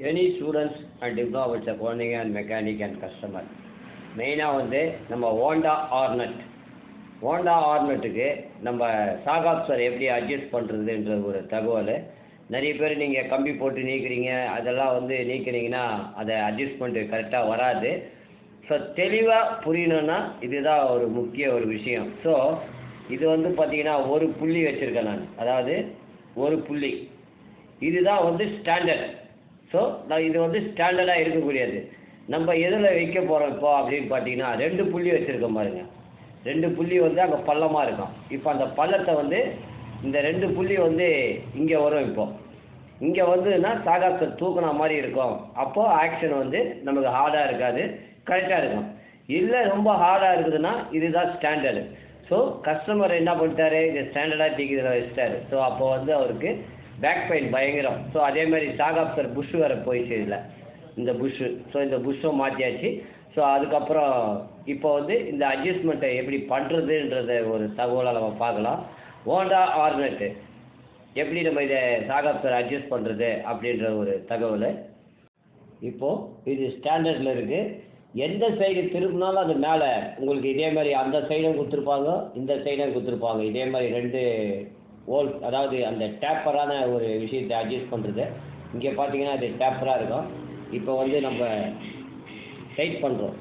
any students and diploma வச்ச குழந்தைங்க and mechanic and customer மெயினாக வந்து நம்ம ஹோண்டா ஆர்னட் ஹோண்டா ஆர்னட்டுக்கு நம்ம சாகாப்சர் எப்படி அட்ஜஸ்ட் பண்ணுறதுன்ற ஒரு தகவல் நிறைய பேர் நீங்கள் கம்பி போட்டு நீக்கிறீங்க அதெல்லாம் வந்து நீக்கினீங்கன்னா அதை அட்ஜஸ்ட்மெண்ட்டு கரெக்டாக வராது ஸோ தெளிவாக புரியணுன்னா இதுதான் ஒரு முக்கிய ஒரு விஷயம் ஸோ இது வந்து பார்த்தீங்கன்னா ஒரு புள்ளி வச்சுருக்கேன் நான் அதாவது ஒரு புள்ளி இதுதான் வந்து ஸ்டாண்டர்ட் ஸோ நான் இது வந்து ஸ்டாண்டர்டாக இருக்கக்கூடியது நம்ம எதில் வைக்க போகிறோம் இப்போ அப்படின்னு பார்த்தீங்கன்னா ரெண்டு புள்ளி வச்சுருக்கோம் பாருங்க ரெண்டு புள்ளி வந்து அங்கே பள்ளமாக இருக்கும் இப்போ அந்த பள்ளத்தை வந்து இந்த ரெண்டு புள்ளி வந்து இங்கே வரும் இப்போ இங்கே வந்துன்னா சாகாசத்தை தூக்குன மாதிரி இருக்கும் அப்போது ஆக்ஷன் வந்து நமக்கு ஹார்டாக இருக்காது கரெக்டாக இருக்கும் இல்லை ரொம்ப ஹார்டாக இருக்குதுன்னா இதுதான் ஸ்டாண்டர்டு ஸோ கஸ்டமர் என்ன பண்ணிட்டாரு இது ஸ்டாண்டர்டாக தூக்கி இதில் வச்சிட்டாரு ஸோ அப்போ வந்து அவருக்கு பேக் பெயின் பயங்கரம் ஸோ அதே மாதிரி சாகாப்சர் புஷ் வேறு போயிடுச்சு இதில் இந்த புஷ்ஷு ஸோ இந்த புஷ்ஷும் மாற்றியாச்சு ஸோ அதுக்கப்புறம் இப்போ வந்து இந்த அட்ஜஸ்ட்மெண்ட்டை எப்படி பண்ணுறதுன்றத ஒரு தகவலை நம்ம பார்க்கலாம் ஹோண்டா ஆர்னெட்டு எப்படி நம்ம இதை சாகாப்சர் அட்ஜஸ்ட் பண்ணுறது அப்படின்ற ஒரு தகவல் இப்போது இது ஸ்டாண்டர்டில் இருக்குது எந்த சைடு திரும்பினாலும் அது மேலே உங்களுக்கு இதே மாதிரி அந்த சைடும் கொடுத்துருப்பாங்க இந்த சைடும் கொடுத்துருப்பாங்க இதே மாதிரி ரெண்டு ஹோல் அதாவது அந்த டேப்பரான ஒரு விஷயத்தை அட்ஜஸ்ட் பண்ணுறது இங்கே பார்த்தீங்கன்னா அது டேப்பராக இருக்கும் இப்போ வந்து நம்ம டைட் பண்ணுறோம்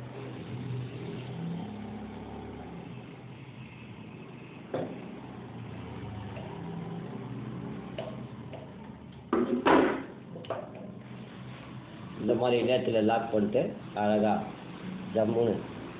இந்த மாதிரி நேரத்தில் லாக் பண்ணிட்டு அழகாக ஜம்முன்னு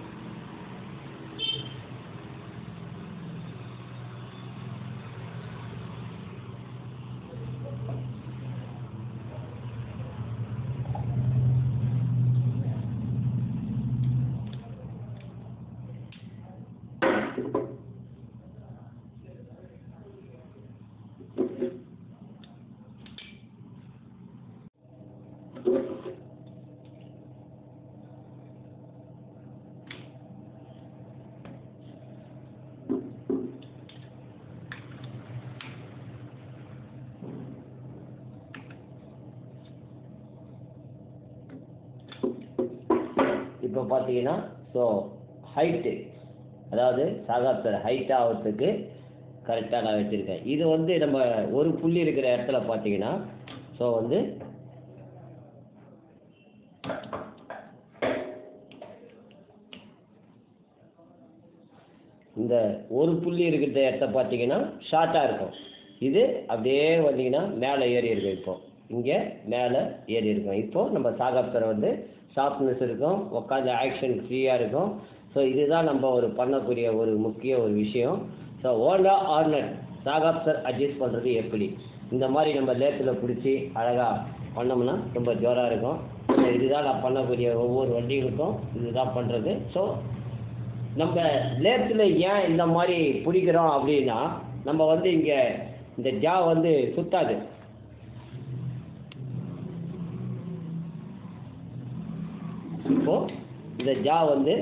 இப்போ பார்த்தீங்கன்னா ஸோ ஹைட்டு அதாவது சாகாப்சர் ஹைட் ஆகிறதுக்கு கரெக்டாக நான் வச்சுருக்கேன் இது வந்து நம்ம ஒரு புள்ளி இருக்கிற இடத்துல பார்த்தீங்கன்னா ஸோ வந்து இந்த ஒரு புள்ளி இருக்கிற இடத்த பார்த்தீங்கன்னா ஷார்ட்டாக இருக்கும் இது அப்படியே வந்தீங்கன்னா மேலே ஏறி இருக்கும் இப்போ இங்கே மேலே ஏறி இருக்கும் இப்போ நம்ம சாகாப்சரை வந்து ஷார்ப்னஸ் இருக்கும் உட்காந்து ஆக்ஷன் ஃப்ரீயாக இருக்கும் ஸோ இதுதான் நம்ம ஒரு பண்ணக்கூடிய ஒரு முக்கிய ஒரு விஷயம் ஸோ ஓண்டா ஆர்னட் சாகாப்சர் அட்ஜஸ்ட் பண்ணுறது எப்படி இந்த மாதிரி நம்ம லேத்தில் பிடிச்சி அழகாக பண்ணோம்னா ரொம்ப ஜோராக இருக்கும் ஸோ இதுதான் நான் பண்ணக்கூடிய ஒவ்வொரு வண்டிகளுக்கும் இதுதான் பண்ணுறது ஸோ நம்ம லேத்தில் ஏன் இந்த மாதிரி பிடிக்கிறோம் அப்படின்னா நம்ம வந்து இங்கே இந்த ஜா வந்து சுத்தாது இப்போ இந்த ஜா வந்து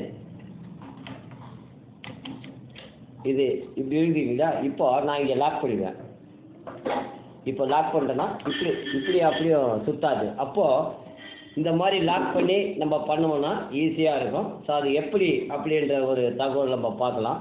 இது இப்படி இருக்குங்களா இப்போ நான் இங்கே லாக் பண்ணிடுவேன் இப்போ லாக் பண்ணிட்டேன்னா இப்படி இப்படி அப்படியும் சுத்தாது அப்போது இந்த மாதிரி லாக் பண்ணி நம்ம பண்ணோம்னா ஈஸியாக இருக்கும் ஸோ அது எப்படி அப்படின்ற ஒரு தகவல் நம்ம பார்க்கலாம்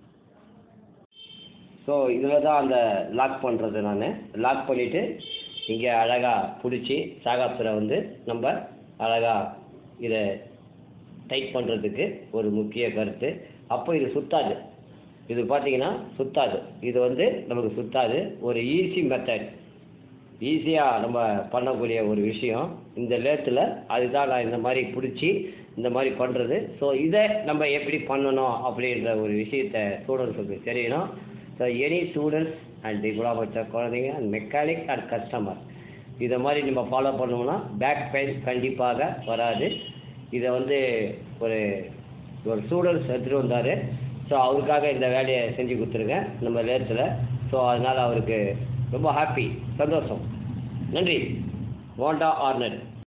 ஸோ இதில் தான் அந்த லாக் பண்ணுறது நான் லாக் பண்ணிவிட்டு இங்கே அழகாக பிடிச்சி சாகாப்சரை வந்து நம்ம அழகாக இதை டைட் பண்ணுறதுக்கு ஒரு முக்கிய கருத்து அப்போ இது சுத்தாது இது பார்த்தீங்கன்னா சுத்தாது இது வந்து நமக்கு சுத்தாது ஒரு ஈஸி மெத்தட் ஈஸியாக நம்ம பண்ணக்கூடிய ஒரு விஷயம் இந்த லேத்தில் அதுதான் நான் இந்த மாதிரி பிடிச்சி இந்த மாதிரி பண்ணுறது ஸோ இதை நம்ம எப்படி பண்ணணும் அப்படின்ற ஒரு விஷயத்தை ஸ்டூடெண்ட்ஸுக்கு தெரியணும் so any students and diploma படித்த குழந்தைங்க அண்ட் மெக்கானிக் அண்ட் கஸ்டமர் இதை மாதிரி நம்ம ஃபாலோ பண்ணோம்னா பேக் பெயின் கண்டிப்பாக வராது இதை வந்து ஒரு ஒரு ஸ்டூடெண்ட்ஸ் எடுத்துகிட்டு வந்தார் ஸோ அவருக்காக இந்த வேலையை செஞ்சு கொடுத்துருக்கேன் நம்ம லேத்தில் ஸோ அதனால் அவருக்கு ரொம்ப ஹாப்பி சந்தோஷம் நன்றி ஹோண்டா ஆர்னட்